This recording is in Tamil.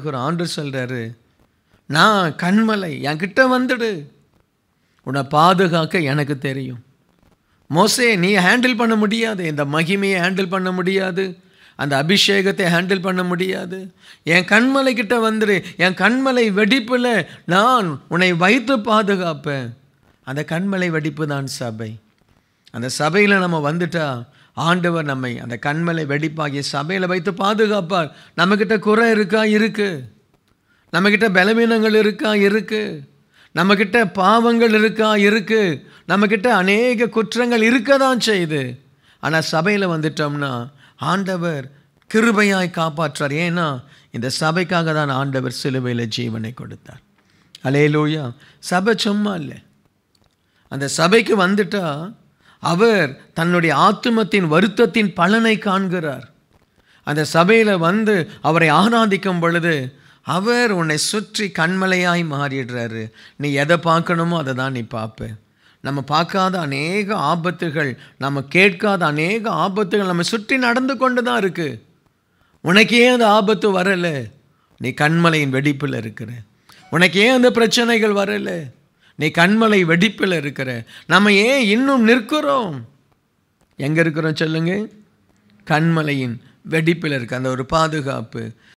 பார்க்குறோம் ஆண்டு சொல்கிறாரு நான் கண்மலை என்கிட்ட வந்துடு உன்னை பாதுகாக்க எனக்கு தெரியும் மோசே நீ ஹேண்டில் பண்ண முடியாது இந்த மகிமையை ஹேண்டில் பண்ண முடியாது அந்த அபிஷேகத்தை ஹேண்டில் பண்ண முடியாது என் கண்மலை கிட்ட வந்துடு என் கண்மலை வெடிப்பில் நான் உன்னை வைத்து பாதுகாப்பேன் அந்த கண்மலை வெடிப்பு தான் சபை அந்த சபையில் நம்ம வந்துட்டா ஆண்டவர் நம்மை அந்த கண்மலை வெடிப்பாகிய சபையில் வைத்து பாதுகாப்பார் நம்மக்கிட்ட குறை இருக்கா இருக்கு நம்மக்கிட்ட பலவீனங்கள் இருக்கா இருக்கு நம்மக்கிட்ட பாவங்கள் இருக்கா இருக்கு நம்மக்கிட்ட அநேக குற்றங்கள் இருக்க தான் செய்யுது ஆனால் சபையில் வந்துட்டோம்னா ஆண்டவர் கிருபையாய் காப்பாற்றார் ஏன்னா இந்த சபைக்காக தான் ஆண்டவர் சிலுவையில் ஜீவனை கொடுத்தார் அலேலூயா சபை சும்மா இல்லை அந்த சபைக்கு வந்துட்டா அவர் தன்னுடைய ஆத்துமத்தின் வருத்தத்தின் பலனை காண்கிறார் அந்த சபையில் வந்து அவரை ஆராதிக்கும் பொழுது அவர் உன்னை சுற்றி கண்மலையாய் மாறிடுறாரு நீ எதை பார்க்கணுமோ அதை தான் நீ பார்ப்ப நம்ம பார்க்காத அநேக ஆபத்துகள் நம்ம கேட்காத அநேக ஆபத்துகள் நம்ம சுற்றி நடந்து கொண்டு தான் இருக்கு உனக்கு ஏன் அந்த ஆபத்து வரலை நீ கண்மலையின் வெடிப்பில் இருக்கிற உனக்கு ஏன் அந்த பிரச்சனைகள் வரலை நீ கண்மலை வெடிப்பில் இருக்கிற நம்ம ஏன் இன்னும் நிற்கிறோம் எங்கே இருக்கிறோம் சொல்லுங்க கண்மலையின் வெடிப்பில் இருக்க அந்த ஒரு பாதுகாப்பு